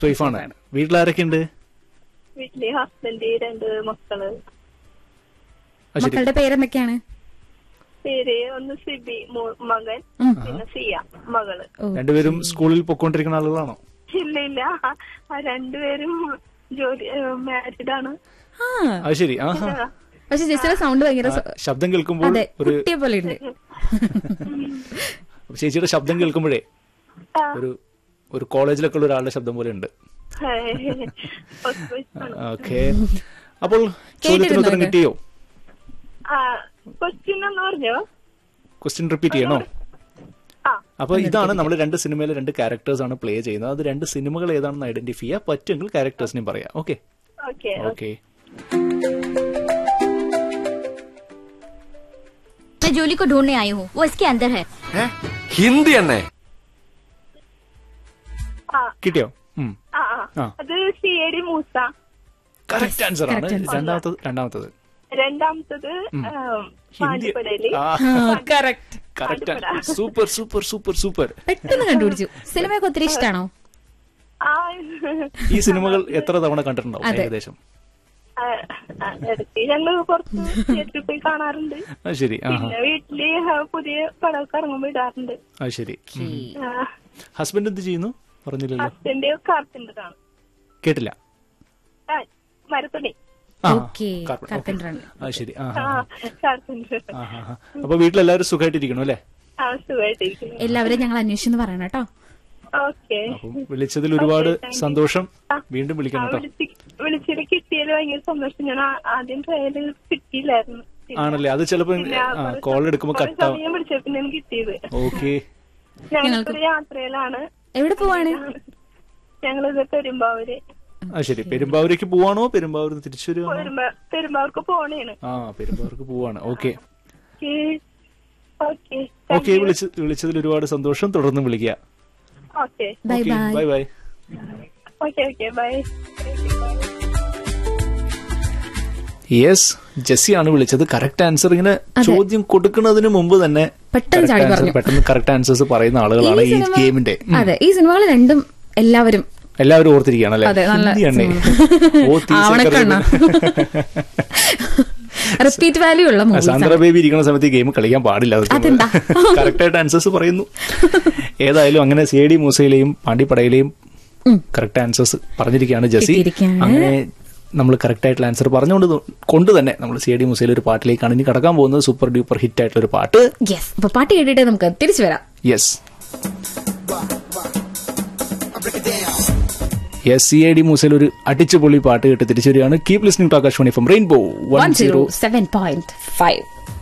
വൈഫാണ് വീട്ടിലാരൊക്കെ ഉണ്ട് വീട്ടില് ഹസ്ബൻഡ് രണ്ട് മക്കള് മക്കളുടെ പേരെന്തൊക്കെയാണ് പേര് ഒന്ന് സിബി മോ- മകൻ ഉം. പിന്നെ സിയ മകള് ഓ രണ്ടുപേരും സ്കൂളിൽ പൊക്കോണ്ടിരിക്കുന്ന ആളുകളാണോ ഇല്ല ഇല്ല ആ രണ്ടുപേരും ജോലി മാരീഡ് ആണ് ആ അത് ശരി ആഹാ പക്ഷെ ചേച്ചിയുടെ സൗണ്ട് ഭയങ്കര ആ, സ- ശബ്ദം കേൾക്കുമ്പോൾ അതെ ഒരു കുട്ടിയെ പോലെ ഉണ്ട് ചേച്ചിയുടെ ശബ്ദം കേൾക്കുമ്പോഴേ ആ. ഒരു ഒരു കോളേജിലൊക്കെ ഉള്ള ഒരാളുടെ ശബ്ദം പോലെ ഉണ്ട് Housewife ആണ്. ഓക്കെ അപ്പോൾ ചോദ്യത്തിന് ഉത്തരം കേട്ടിരുന്നോ ഇത്? കിട്ടിയോ ആ ക്വസ്റ്റ്യൻ എന്ന് പറഞ്ഞോ ക്വസ്റ്റ്യൻ റിപ്പീറ്റ് ചെയ്യണോ ആ അപ്പൊ ഇതാണ് നമ്മൾ രണ്ട് സിനിമയിലെ രണ്ട് ക്യാരക്ടേഴ്സ് ആണ് പ്ലേ ചെയ്യുന്നത് അത് രണ്ട് സിനിമകൾ ഏതാണെന്ന് ഐഡന്റിഫൈ ചെയ്യാൻ പറ്റുമെങ്കിൽ ക്യാരക്ടേഴ്സിനെയും പറയാം ഓക്കെ ഓക്കെ ഓക്കെ मैं जूली को ढूंढने आई हूँ वो इसके अंदर है ഹിന്ദി എണ്ണേ ആ കിട്ടിയോ ആ ആ. ആ അത് C A D Moosa correct answer ആണ് correct answer. രണ്ടാമത്തത് രണ്ടാമത്തത് രണ്ടാമത്തത് ഹിന്ദി പാണ്ടിപ്പടയില് correct correct super super super super പെട്ടെന്ന് കണ്ടുപിടിച്ചു സിനിമയൊക്കെ ഒത്തിരി ഇഷ്ടമാണോ ആ ഈ സിനിമകൾ എത്ര തവണ കണ്ടിട്ടുണ്ടാവും അതെ. ഏകദേശം ആ, ആ, ഇടയ്ക്ക് ഞങ്ങള് പുറത്ത് തിയേറ്ററിൽ പോയി കാണാറുണ്ട് അത് ശരി ആഹാ പിന്നെ വീട്ടില് ആ, പുതിയ പടമൊക്കെ ഇറങ്ങുമ്പോ ഇടാറുണ്ട് അത് ശരി ഹസ്ബൻഡ് എന്ത് ചെയ്യുന്നു പറഞ്ഞില്ലല്ലോ ഹസ്ബൻഡ് കാർപ്പൻ്റർ ആണ് കേട്ടില്ല ആ, മരപ്പണി ആ, ഓക്കെ carpenter. കാർപ്പൻ്റർ ആണ് അത് ശരി ആ ആ കാർപ്പൻ്റർ ആ, ആ, ആ. അപ്പൊ വീട്ടിലെല്ലാവരും സുഖമായിട്ടിരിക്കണു അല്ലേ ആ സുഖമായിട്ടിരിക്കുന്നു എല്ലാവരും ഞങ്ങൾ അന്വേഷിച്ചെന്ന് പറയണം കേട്ടോ ഓക്കെ അപ്പം വിളിച്ചതിൽ ഒരുപാട് Okay, thank you. സന്തോഷം ആ. വീണ്ടും വിളിക്കണം കേട്ടോ വിളിച്ചിട്ട് കിട്ടിയതിൽ ഭയങ്കര സന്തോഷം ഞാൻ ആ- ആദ്യം ട്രയല് കിട്ടിയില്ലായിരുന്നു പിന്നെ- ആണല്ലേ അത് ചിലപ്പോ പിന്നെ ആ കുറേ കോൾ എടുക്കുമ്പോ കുറേ കട്ടാവും സമയം വിളിച്ചപ്പോ പിന്നെ കിട്ടിയത് ഓക്കെ ഞങ്ങൾക്കൊരു യാത്രയിലാണ് എവിടെ പോവാണ് ഞങ്ങളിത് പെരുമ്പാവൂര് ആ ശരി പെരുമ്പാവൂരേക്ക് പോവാണോ പെരുമ്പാവൂർ തിരിച്ചു വരുവാണോ പെരുമ്പാ- പെരുമ്പാവൂർക്ക് പോണേണ് ആ പെരുമ്പാവൂർക്ക് പോവാണ് ഓക്കെ ഓക്കെ ഓക്കെ വിളിച്ച വിളിച്ചതിൽ ഒരുപാട് സന്തോഷം തുടർന്ന് വിളിക്കുക okay bye bye bye bye okay okay bye yes ജെസ്സിയാണ് വിളിച്ചത് കറക്റ്റ് ആൻസർ ഇങ്ങനെ ചോദ്യം കൊടുക്കുന്നതിന് മുമ്പ് തന്നെ പെട്ടെന്ന് correct ചാടി answer- പറഞ്ഞു. പെട്ടെന്ന് കറക്റ്റ് ആൻസേഴ്സ് പറയുന്ന ആളുകളാണ് ഈ സിനിമ- ഗെയിമിന്റെ ഉം. അതെ ഈ സിനിമകൾ രണ്ടും എല്ലാവരും എല്ലാവരും ഓർത്തിരിക്കുകയാണ് അതെ, നല്ല ഹിന്ദി എണ്ണേ. സിനിമ. ഓ, തീസേ ആവണക്കണ്ണ. കറുപ്പ്. റിപ്പീറ്റ് വാല്യൂ ഉള്ള മൂവീസ് സാന്ദ്ര ബേബി ഇരിക്കുന്ന സമയത്ത് ഈ ഗെയിം കളിക്കാൻ പാടില്ല അതെന്താ? കറക്റ്റ് ആയിട്ട് ആൻസേഴ്സ് പറയുന്നു ഏതായാലും അങ്ങനെ സി ഡി മൂസയിലെയും പാണ്ടിപ്പടയിലെയും കറക്റ്റ് ആൻസേഴ്സ് പറഞ്ഞിരിക്കുകയാണ് ജസി കിട്ടിയിരിക്കുകയാണ്. അങ്ങനെ നമ്മൾ കറക്റ്റ് ആയിട്ടുള്ള ആൻസർ പറഞ്ഞുകൊണ്ട് ത- കൊണ്ട് തന്നെ നമ്മൾ സി ഡി മൂസയിലെ ഒരു പാട്ടിലേക്കാണ് ഇനി കടക്കാൻ പോകുന്നത് സൂപ്പർ ഡ്യൂപ്പർ ഹിറ്റ് ആയിട്ടുള്ള ഒരു പാട്ട് യെസ് അപ്പൊ പാട്ട് കേട്ടിട്ട് നമുക്ക് തിരിച്ചു വരാം yes yes C I D മൂസയിൽ ഒരു അടിച്ചുപൊളി പാട്ട് കേട്ട് തിരിച്ചു വരികയാണ് keep listening to Akashvani from rainbow one zero seven point five